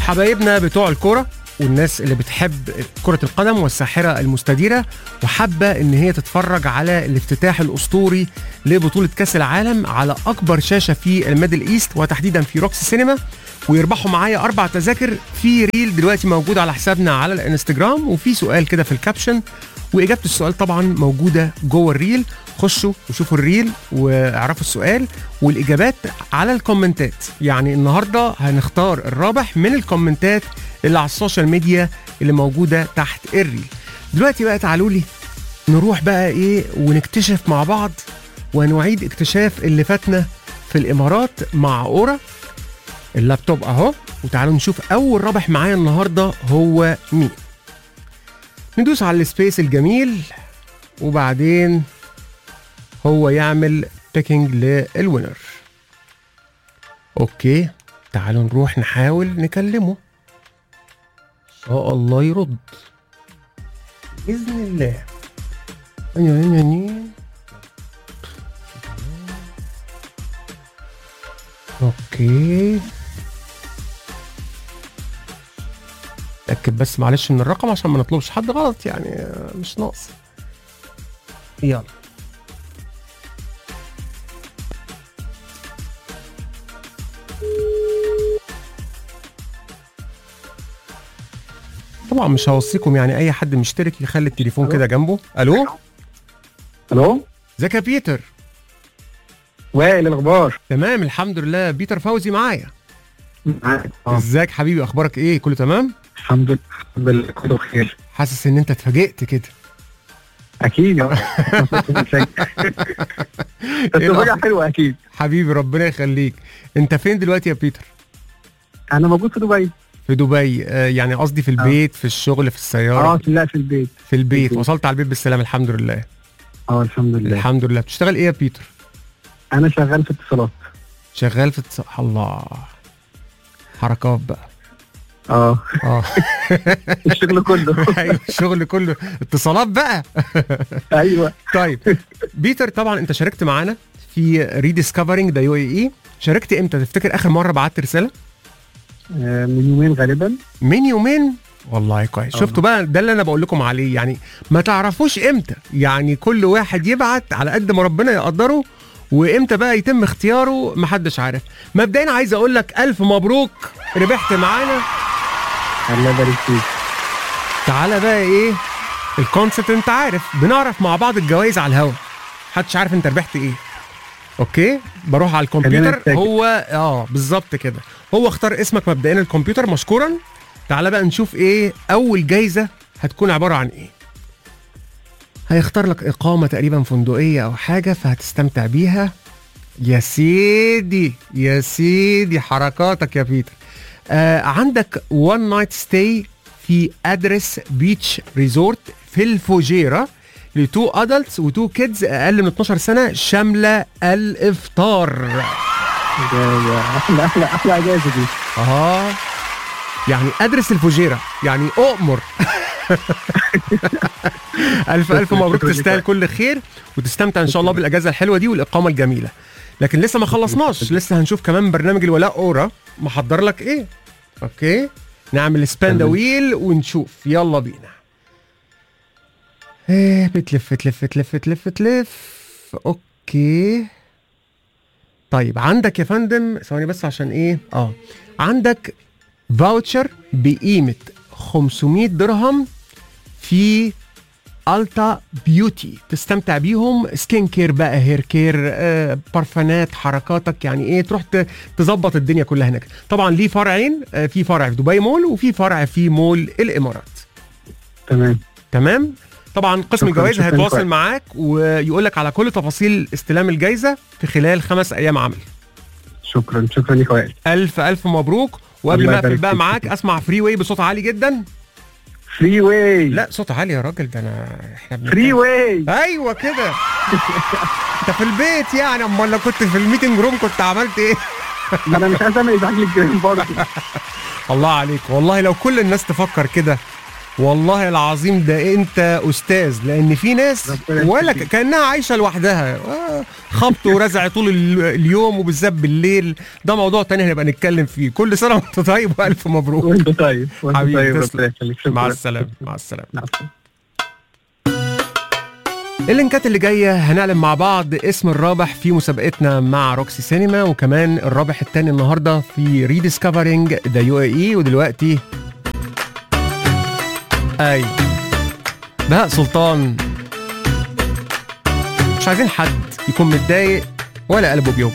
حبايبنا بتوع الكوره والناس اللي بتحب كرة القدم والساحرة المستديرة وحابة إن هي تتفرج على الافتتاح الأسطوري لبطولة كأس العالم على أكبر شاشة في الميدل إيست وتحديدا في روكسي سينما ويربحوا معايا أربع تذاكر في ريل دلوقتي موجود على حسابنا على الانستجرام وفي سؤال كده في الكابشن وإجابة السؤال طبعا موجودة جوه الريل خشوا وشوفوا الريل واعرفوا السؤال والاجابات على الكومنتات يعني النهارده هنختار الرابح من الكومنتات اللي على السوشيال ميديا اللي موجوده تحت الريل دلوقتي بقى تعالوا لي نروح بقى ايه ونكتشف مع بعض ونعيد اكتشاف اللي فاتنا في الامارات مع اورا اللابتوب اهو وتعالوا نشوف اول رابح معايا النهارده هو مين ندوس على السبيس الجميل وبعدين هو يعمل بيكينج للوينر اوكي تعالوا نروح نحاول نكلمه ان شاء الله يرد باذن الله اوكي اتاكد بس معلش من الرقم عشان ما نطلبش حد غلط يعني مش ناقص يلا طبعا مش هوصيكم يعني اي حد مشترك يخلي التليفون كده جنبه الو الو ازيك يا بيتر وائل الاخبار تمام الحمد لله بيتر فوزي معايا معاك اه ازيك حبيبي اخبارك ايه كله تمام الحمد لله الحمد لله كله بخير حاسس ان انت اتفاجئت كده اكيد اه بس إيه حاجه الأخبار؟ حلوه اكيد حبيبي ربنا يخليك انت فين دلوقتي يا بيتر انا موجود في دبي في دبي آه يعني قصدي في البيت في الشغل في السياره اه لا في البيت في البيت البيت. وصلت على البيت بالسلامه الحمد لله اه الحمد لله الحمد لله بتشتغل ايه يا بيتر انا شغال في اتصالات شغال في التص... الله حركات بقى اه اه الشغل كله ايوه الشغل كله اتصالات بقى ايوه طيب بيتر طبعا انت شاركت معانا في ريديسكفرنج ذا يو اي اي شاركت امتى تفتكر اخر مره بعت رساله آه، من يومين غالبا من يومين والله كويس آه. شفتوا بقى ده اللي انا بقول لكم عليه يعني ما تعرفوش امتى يعني كل واحد يبعت على قد ما ربنا يقدره وامتى بقى يتم اختياره محدش عارف مبدئيا عايز اقول لك الف مبروك ربحت معانا الله يبارك فيك تعالى بقى ايه الكونسبت انت عارف بنعرف مع بعض الجوائز على الهوا محدش عارف انت ربحت ايه اوكي بروح على خلينا الكمبيوتر نتأكد. هو اه بالظبط كده هو اختار اسمك مبدئيا الكمبيوتر مشكورا تعالى بقى نشوف ايه اول جايزه هتكون عباره عن ايه هيختار لك اقامه تقريبا فندقيه او حاجه فهتستمتع بيها يا سيدي يا سيدي حركاتك يا بيتر آه عندك وان نايت ستاي في ادرس بيتش ريزورت في الفجيره لتو ادلتس وتو كيدز اقل من 12 سنه شامله الافطار ده- ده احلى احلى احلى اجازه دي اه يعني ادرس الفجيره يعني اؤمر الف الف مبروك شكراً لك. تستاهل كل خير وتستمتع ان شاء الله بالاجازه الحلوه دي والاقامه الجميله لكن لسه ما خلصناش لسه هنشوف كمان برنامج الولاء اورا محضر لك ايه اوكي نعمل سبان ذا تمام. ويل ونشوف يلا بينا ايه بتلف تلف تلف تلف تلف اوكي طيب عندك يا فندم ثواني بس عشان ايه اه عندك فاوتشر بقيمة 500 درهم في التا بيوتي تستمتع بيهم سكين كير بقى هير كير آه بارفانات حركاتك يعني ايه تروح ت- تظبط الدنيا كلها هناك طبعا ليه فرعين آه في فرع في دبي مول وفي فرع في مول الامارات تمام تمام طبعا قسم شكراً، الجوائز شكراً هيتواصل كويس. معاك ويقول لك على كل تفاصيل استلام الجائزه في خلال خمس ايام عمل شكرا شكرا لك يا وائل الف الف مبروك وقبل الله ما اقفل يبارك بقى فيك. معاك اسمع فري واي بصوت عالي جدا فري واي لا صوت عالي يا راجل ده انا احنا بنتكلم- فري واي ايوه كده انت في البيت يعني امال لو كنت في الميتنج روم كنت عملت ايه ما انا مش عايز اعمل ازعاج للجيران برضه الله عليك والله لو كل الناس تفكر كده والله العظيم ده انت استاذ لان في ناس ربنا ولا يخليك. كانها عايشه لوحدها آه، خبط ورزع طول ال- اليوم وبالذات بالليل ده موضوع تاني هنبقى نتكلم فيه كل سنه وانت طيب والف مبروك وانت طيب وانت حبيبي، طيب تسلم. ربنا يخليك شكراً. مع السلامه مع السلامه مع السلامة. اللينكات اللي جايه هنعلن مع بعض اسم الرابح في مسابقتنا مع روكسي سينما وكمان الرابح التاني النهارده في ريديسكفرينج ذا يو اي اي ودلوقتي اي بهاء سلطان مش عايزين حد يكون متضايق ولا قلبه بيوجع